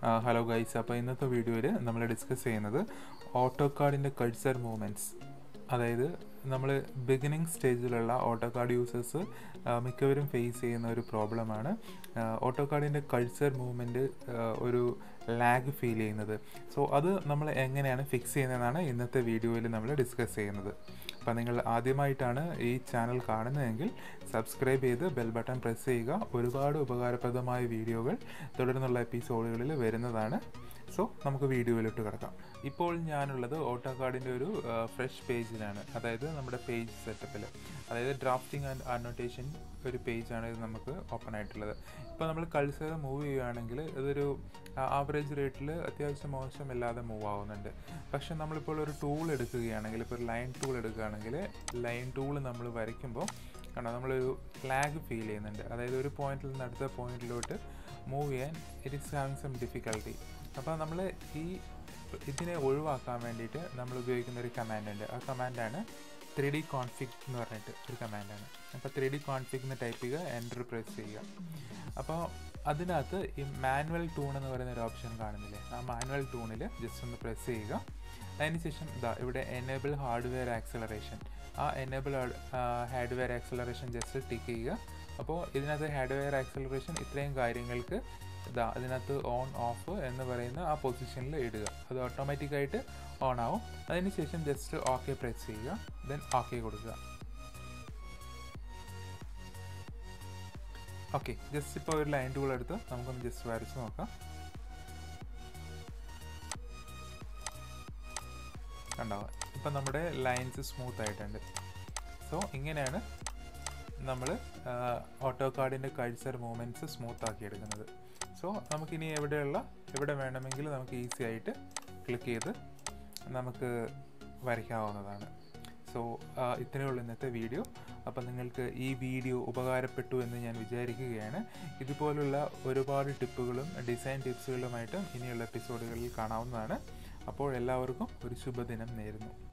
hello guys അപ്പോൾ ഇന്നത്തെ വീഡിയോയിൽ നമ്മൾ ഡിസ്കസ് ചെയ്യുന്നത് ഓട്ടോ കാർഡിൻ്റെ കൾച്ചർ മൂവ്മെൻറ്റ്സ് അതായത് നമ്മൾ ബിഗിനിങ് സ്റ്റേജിലുള്ള ഓട്ടോ കാർഡ് യൂസേഴ്സ് മിക്കവരും ഫേസ് ചെയ്യുന്ന ഒരു പ്രോബ്ലമാണ് ഓട്ടോ കാർഡിൻ്റെ കൾച്ചർ മൂവ്മെൻറ്റ് ഒരു ലാഗ് ഫീൽ ചെയ്യുന്നത് സോ അത് നമ്മൾ എങ്ങനെയാണ് ഫിക്സ് ചെയ്യുന്നതെന്നാണ് ഇന്നത്തെ വീഡിയോയിൽ നമ്മൾ ഡിസ്കസ് ചെയ്യുന്നത് അപ്പോൾ നിങ്ങൾ ആദ്യമായിട്ടാണ് ഈ ചാനൽ കാണുന്നതെങ്കിൽ സബ്സ്ക്രൈബ് ചെയ്ത് ബെൽ ബട്ടൺ പ്രസ് ചെയ്യുക ഒരുപാട് ഉപകാരപ്രദമായ വീഡിയോകൾ തുടർന്നുള്ള എപ്പിസോഡുകളിൽ വരുന്നതാണ് സോ നമുക്ക് വീഡിയോയിലോട്ട് കിടക്കാം ഇപ്പോൾ ഞാനുള്ളത് ഓട്ടോ കാർഡിൻ്റെ ഒരു ഫ്രഷ് പേജിലാണ് അതായത് നമ്മുടെ പേജ് സെറ്റപ്പിൽ അതായത് ഡ്രാഫ്റ്റിംഗ് ആൻഡ് അനോട്ടേഷൻ ഒരു പേജാണ് ഇത് നമുക്ക് ഓപ്പൺ ആയിട്ടുള്ളത് ഇപ്പോൾ നമ്മൾ കൾസർ മൂവ് ചെയ്യുകയാണെങ്കിൽ ഇതൊരു ആവറേജ് റേറ്റിൽ അത്യാവശ്യം മോശമില്ലാതെ മൂവ് ആവുന്നുണ്ട് പക്ഷേ നമ്മളിപ്പോൾ ഒരു ടൂൾ എടുക്കുകയാണെങ്കിൽ ഇപ്പോൾ ഒരു ലൈൻ ടൂൾ എടുക്കുകയാണെങ്കിൽ ലൈൻ ടൂൾ നമ്മൾ വരയ്ക്കുമ്പോൾ കണ്ടോ നമ്മളൊരു ലാഗ് ഫീൽ ചെയ്യുന്നുണ്ട് അതായത് ഒരു പോയിന്റിൽ നിന്ന് അടുത്ത പോയിന്റിലോട്ട് മൂവ് ചെയ്യാൻ it is having some difficulty അപ്പോൾ നമ്മൾ ഈ ഇതിനെ ഒഴിവാക്കാൻ വേണ്ടിയിട്ട് നമ്മൾ ഉപയോഗിക്കുന്ന ഒരു കമാൻഡ് ഉണ്ട് ആ കമാൻഡാണ് ത്രീ ഡി കോൺഫിഗ് എന്ന് പറഞ്ഞിട്ട് ഒരു കമാൻഡാണ് അപ്പോൾ ത്രീ ഡി കോൺഫിഗ് എന്ന് ടൈപ്പ് ചെയ്യുക എൻ്റർ പ്രസ് ചെയ്യുക അപ്പോൾ അതിനകത്ത് ഈ മാനുവൽ ടൂൺ എന്ന് പറയുന്ന ഒരു ഓപ്ഷൻ കാണുന്നില്ലേ ആ മാനുവൽ ടൂണിൽ ജസ്റ്റ് ഒന്ന് പ്രസ് ചെയ്യുക അതിനുശേഷം ഇതാ ഇവിടെ എനേബിൾ ഹാർഡ്വെയർ ആക്സലറേഷൻ ആ enable hardware acceleration just tick ചെയ്യുക അപ്പോൾ ഇതിനകത്ത് ഹാർഡ്വെയർ ആക്സലറേഷൻ ഇത്രയും കാര്യങ്ങൾക്ക് ഇതാ അതിനകത്ത് ഓൺ ഓഫ് എന്ന് പറയുന്ന ആ പൊസിഷനിൽ ഇടുക അത് ഓട്ടോമാറ്റിക്കായിട്ട് ഓൺ ആവും അതിനുശേഷം ജസ്റ്റ് ഓക്കെ പ്രസ് ചെയ്യുക ദെൻ ഓക്കെ കൊടുക്കുക ഓക്കെ ജസ്റ്റ് ഇപ്പോൾ ഒരു ലൈൻ ടൂൾ എടുത്ത് നമുക്കൊന്ന് ജസ്റ്റ് വരച്ച് നോക്കാം കണ്ടാവുക ഇപ്പം നമ്മുടെ ലൈൻസ് സ്മൂത്ത് ആയിട്ടുണ്ട് സോ ഇങ്ങനെയാണ് നമ്മൾ ഓട്ടോ കാർഡിൻ്റെ കൾച്ചർ മൂവ്മെൻറ്റ്സ് സ്മൂത്ത് ആക്കി എടുക്കുന്നത് സോ നമുക്കിനി എവിടെയുള്ള എവിടെ വേണമെങ്കിൽ നമുക്ക് ഈസി ആയിട്ട് ക്ലിക്ക് ചെയ്ത് നമുക്ക് വരയ്ക്കാവുന്നതാണ് സോ ഇത്രയേ ഉള്ളൂ ഇന്നത്തെ വീഡിയോ അപ്പോൾ നിങ്ങൾക്ക് ഈ വീഡിയോ ഉപകാരപ്പെട്ടു എന്ന് ഞാൻ വിചാരിക്കുകയാണ് ഇതുപോലുള്ള ഒരുപാട് ടിപ്പുകളും ഡിസൈൻ ടിപ്സുകളുമായിട്ടും ഇനിയുള്ള എപ്പിസോഡുകളിൽ കാണാവുന്നതാണ് അപ്പോൾ എല്ലാവർക്കും ഒരു ശുഭദിനം നേരുന്നു